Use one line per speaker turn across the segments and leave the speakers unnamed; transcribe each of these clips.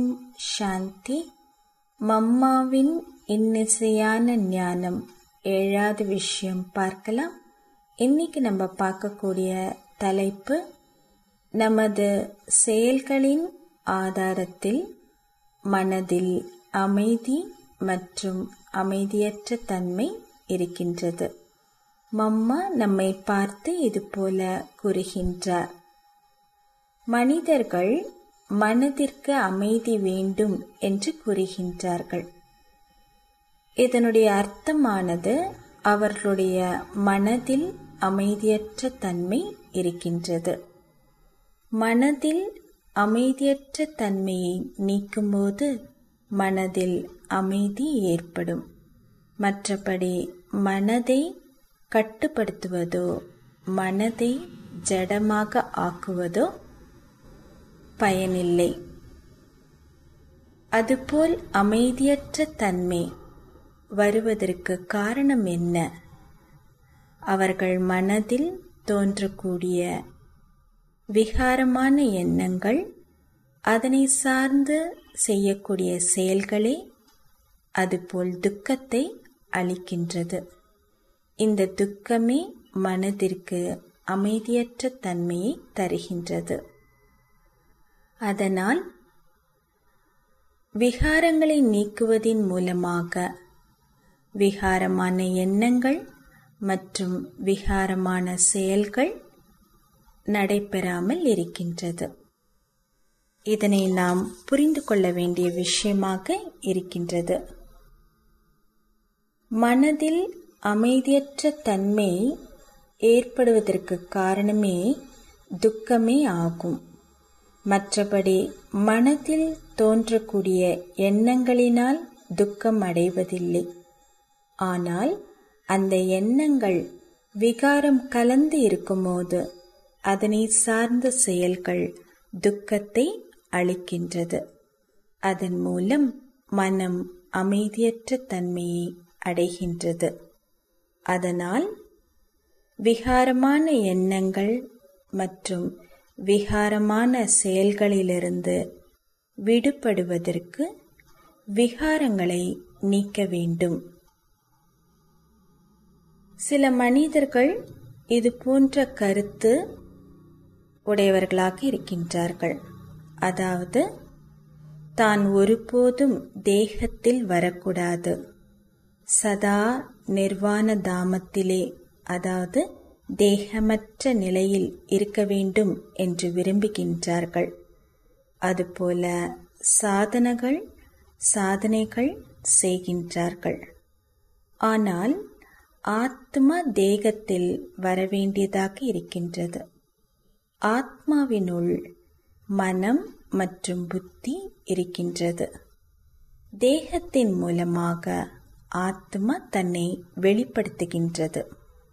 ஓம் சாந்தி மம்மாவின் இன்னிசையான ஞானம் ஏழாவது விஷயம் பார்க்கலாம் இன்னைக்கு நம்ம பார்க்கக்கூடிய தலைப்பு நமது செயல்களின் ஆதாரத்தில் மனதில் அமைதி மற்றும் அமைதியற்ற தன்மை இருக்கின்றது மம்மா நம்மை பார்த்து இது போல கூறுகின்றார் மனிதர்கள் மனதிற்கு அமைதி வேண்டும் என்று கூறுகின்றார்கள் இதனுடைய அர்த்தமானது அவர்களுடைய மனதில் அமைதியற்ற தன்மை இருக்கின்றது மனதில் அமைதியற்ற தன்மையை நீக்கும்போது மனதில் அமைதி ஏற்படும் மற்றபடி மனதை கட்டுப்படுத்துவதோ மனதை ஜடமாக ஆக்குவதோ பயனில்லை அதுபோல் அமைதியற்ற தன்மை வருவதற்கு காரணம் என்ன அவர்கள் மனதில் தோன்றக்கூடிய விகாரமான எண்ணங்கள் அதனை சார்ந்து செய்யக்கூடிய செயல்களே அதுபோல் துக்கத்தை அளிக்கின்றது இந்த துக்கமே மனதிற்கு அமைதியற்ற தன்மையை தருகின்றது அதனால் விகாரங்களை நீக்குவதின் மூலமாக விகாரமான எண்ணங்கள் மற்றும் விகாரமான செயல்கள் நடைபெறாமல் இருக்கின்றது இதனை நாம் புரிந்து கொள்ள வேண்டிய விஷயமாக இருக்கின்றது மனதில் அமைதியற்ற தன்மை ஏற்படுவதற்கு காரணமே துக்கமே ஆகும் மற்றபடி மனதில் தோன்றக்கூடிய எண்ணங்களினால் துக்கம் அடைவதில்லை ஆனால் அந்த எண்ணங்கள் விகாரம் கலந்து இருக்கும்போது அதனை சார்ந்த செயல்கள் துக்கத்தை அளிக்கின்றது அதன் மூலம் மனம் அமைதியற்ற தன்மையை அடைகின்றது அதனால் விகாரமான எண்ணங்கள் மற்றும் விகாரமான செயல்களிலிருந்து விடுபடுவதற்கு விகாரங்களை நீக்க வேண்டும் சில மனிதர்கள் இது போன்ற கருத்து உடையவர்களாக இருக்கின்றார்கள் அதாவது தான் ஒருபோதும் தேகத்தில் வரக்கூடாது சதா நிர்வாண தாமத்திலே அதாவது தேகமற்ற நிலையில் இருக்க வேண்டும் என்று விரும்புகின்றார்கள் அதுபோல சாதனைகள் சாதனைகள் செய்கின்றார்கள் ஆனால் ஆத்மா தேகத்தில் வரவேண்டியதாக இருக்கின்றது ஆத்மாவினுள் மனம் மற்றும் புத்தி இருக்கின்றது தேகத்தின் மூலமாக ஆத்மா தன்னை வெளிப்படுத்துகின்றது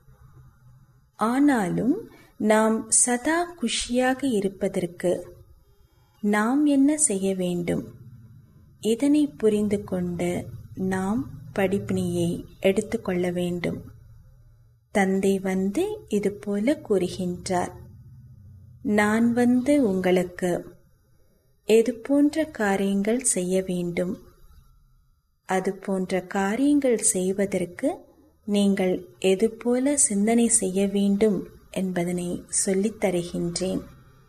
ஆனாலும் நாம் சதா குஷியாக இருப்பதற்கு நாம் என்ன செய்ய வேண்டும் இதனை புரிந்து கொண்டு நாம் படிப்பினையை எடுத்துக்கொள்ள வேண்டும் தந்தை வந்து இது போல கூறுகின்றார் நான் வந்து உங்களுக்கு எது போன்ற காரியங்கள் செய்ய வேண்டும் அது போன்ற காரியங்கள் செய்வதற்கு நீங்கள் எது போல சிந்தனை செய்ய வேண்டும் என்பதனை சொல்லித் தருகின்றேன்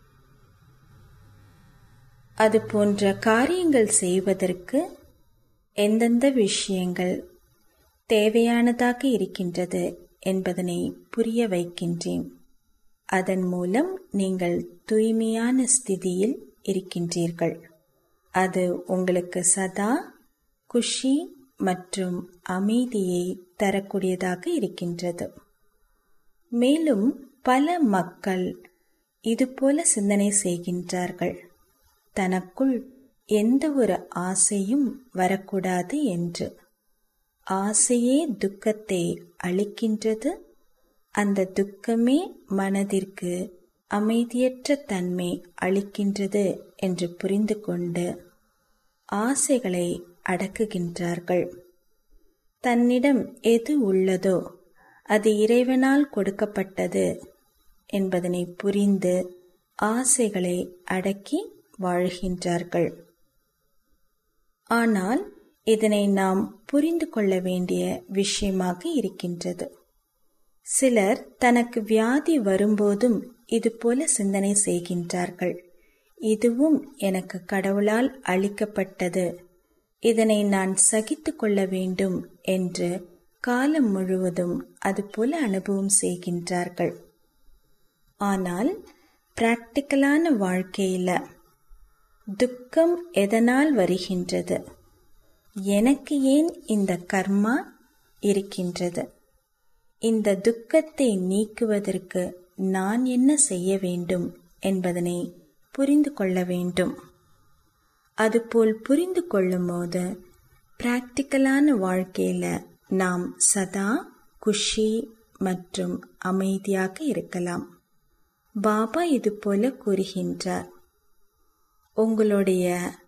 அது போன்ற காரியங்கள் செய்வதற்கு எந்தெந்த விஷயங்கள் தேவையானதாக இருக்கின்றது என்பதனை புரிய வைக்கின்றேன் அதன் மூலம் நீங்கள் தூய்மையான ஸ்திதியில் இருக்கின்றீர்கள் அது உங்களுக்கு சதா குஷி மற்றும் அமைதியை தரக்கூடியதாக இருக்கின்றது மேலும் பல மக்கள் இதுபோல சிந்தனை செய்கின்றார்கள் தனக்குள் எந்த ஒரு ஆசையும் வரக்கூடாது என்று ஆசையே துக்கத்தை அளிக்கின்றது அந்த துக்கமே மனதிற்கு அமைதியற்ற தன்மை அளிக்கின்றது என்று புரிந்து கொண்டு ஆசைகளை அடக்குகின்றார்கள் தன்னிடம் எது உள்ளதோ அது இறைவனால் கொடுக்கப்பட்டது என்பதனை புரிந்து ஆசைகளை அடக்கி வாழ்கின்றார்கள் ஆனால் இதனை நாம் புரிந்து கொள்ள வேண்டிய விஷயமாக இருக்கின்றது சிலர் தனக்கு வியாதி வரும்போதும் இதுபோல சிந்தனை செய்கின்றார்கள் இதுவும் எனக்கு கடவுளால் அளிக்கப்பட்டது இதனை நான் சகித்து கொள்ள வேண்டும் என்று காலம் முழுவதும் அதுபோல அனுபவம் செய்கின்றார்கள் ஆனால் பிராக்டிக்கலான வாழ்க்கையில துக்கம் எதனால் வருகின்றது எனக்கு ஏன் இந்த கர்மா இருக்கின்றது இந்த துக்கத்தை நீக்குவதற்கு நான் என்ன செய்ய வேண்டும் என்பதனை புரிந்து கொள்ள வேண்டும் அதுபோல் புரிந்து கொள்ளும்போது பிராக்டிக்கலான வாழ்க்கையில நாம் சதா குஷி மற்றும் அமைதியாக இருக்கலாம் பாபா இது போல கூறுகின்றார் உங்களுடைய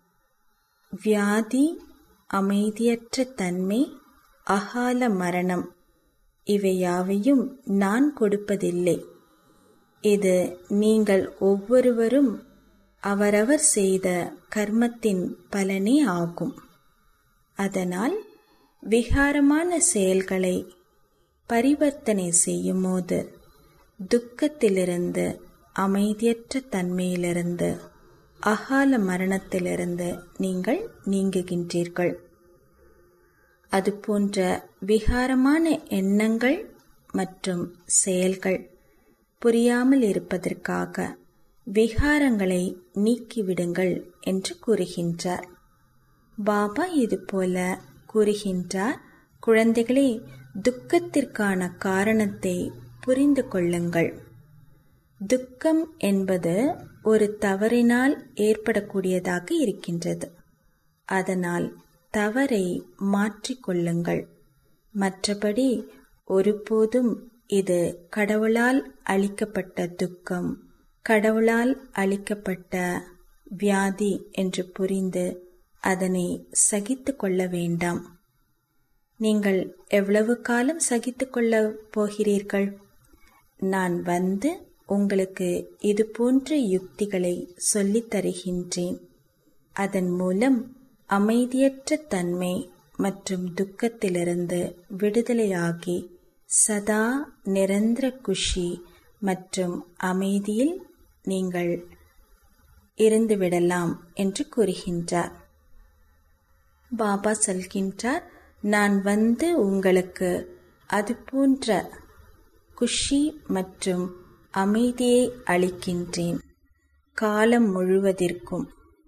வியாதி அமைதியற்ற தன்மை அகால மரணம் இவை யாவையும் நான் கொடுப்பதில்லை இது நீங்கள் ஒவ்வொருவரும் அவரவர் செய்த கர்மத்தின் பலனே ஆகும் அதனால் விகாரமான செயல்களை பரிவர்த்தனை செய்யும்போது துக்கத்திலிருந்து அமைதியற்ற தன்மையிலிருந்து அகால மரணத்திலிருந்து நீங்கள் நீங்குகின்றீர்கள் அதுபோன்ற விகாரமான எண்ணங்கள் மற்றும் செயல்கள் புரியாமல் இருப்பதற்காக விகாரங்களை நீக்கிவிடுங்கள் என்று கூறுகின்றார் பாபா இது போல கூறுகின்றார் குழந்தைகளே துக்கத்திற்கான காரணத்தை புரிந்து கொள்ளுங்கள் துக்கம் என்பது ஒரு தவறினால் ஏற்படக்கூடியதாக இருக்கின்றது அதனால் தவறை மாற்றிக்கொள்ளுங்கள் மற்றபடி ஒருபோதும் இது கடவுளால் அளிக்கப்பட்ட துக்கம் கடவுளால் அளிக்கப்பட்ட வியாதி என்று புரிந்து அதனை சகித்து கொள்ள வேண்டாம் நீங்கள் எவ்வளவு காலம் சகித்து கொள்ள போகிறீர்கள் நான் வந்து உங்களுக்கு இது போன்ற யுக்திகளை சொல்லித் தருகின்றேன் அதன் மூலம் அமைதியற்ற தன்மை மற்றும் துக்கத்திலிருந்து விடுதலையாகி சதா நிரந்தர குஷி மற்றும் அமைதியில் நீங்கள் இருந்துவிடலாம் என்று கூறுகின்றார் பாபா சொல்கின்றார் நான் வந்து உங்களுக்கு அது போன்ற குஷி மற்றும் அமைதியை அளிக்கின்றேன் காலம் முழுவதிற்கும்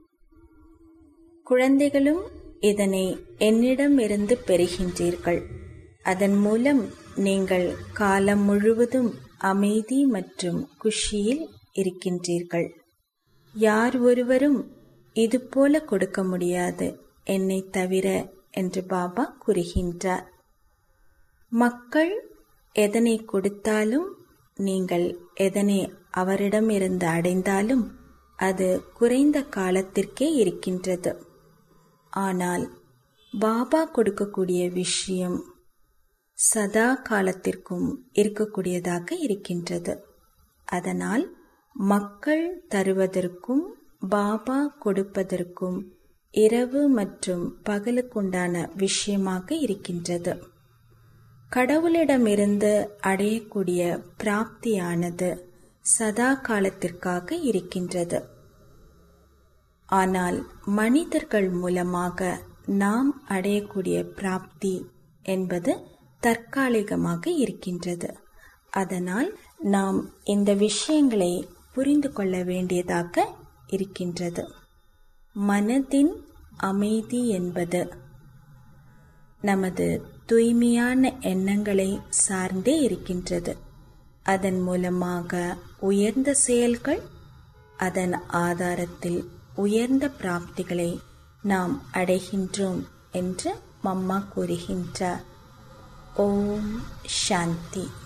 குழந்தைகளும் இதனை என்னிடமிருந்து பெறுகின்றீர்கள் அதன் மூலம் நீங்கள் காலம் முழுவதும் அமைதி மற்றும் குஷியில் இருக்கின்றீர்கள் யார் ஒருவரும் இதுபோல கொடுக்க முடியாது என்னை தவிர என்று பாபா கூறுகின்றார் மக்கள் எதனை கொடுத்தாலும் நீங்கள் எதனை அவரிடமிருந்து அடைந்தாலும் அது குறைந்த காலத்திற்கே இருக்கின்றது ஆனால் பாபா கொடுக்கக்கூடிய விஷயம் சதா காலத்திற்கும் இருக்கக்கூடியதாக இருக்கின்றது அதனால் மக்கள் தருவதற்கும் பாபா கொடுப்பதற்கும் இரவு மற்றும் பகலுக்குண்டான விஷயமாக இருக்கின்றது கடவுளிடமிருந்து அடையக்கூடிய பிராப்தியானது சதா காலத்திற்காக இருக்கின்றது ஆனால் மனிதர்கள் மூலமாக நாம் அடையக்கூடிய பிராப்தி என்பது தற்காலிகமாக இருக்கின்றது அதனால் நாம் இந்த விஷயங்களை புரிந்து கொள்ள வேண்டியதாக இருக்கின்றது மனதின் அமைதி என்பது நமது தூய்மையான எண்ணங்களை சார்ந்தே இருக்கின்றது அதன் மூலமாக உயர்ந்த செயல்கள் அதன் ஆதாரத்தில் உயர்ந்த பிராப்திகளை நாம் அடைகின்றோம் என்று மம்மா கூறுகின்றார் ஓம் சாந்தி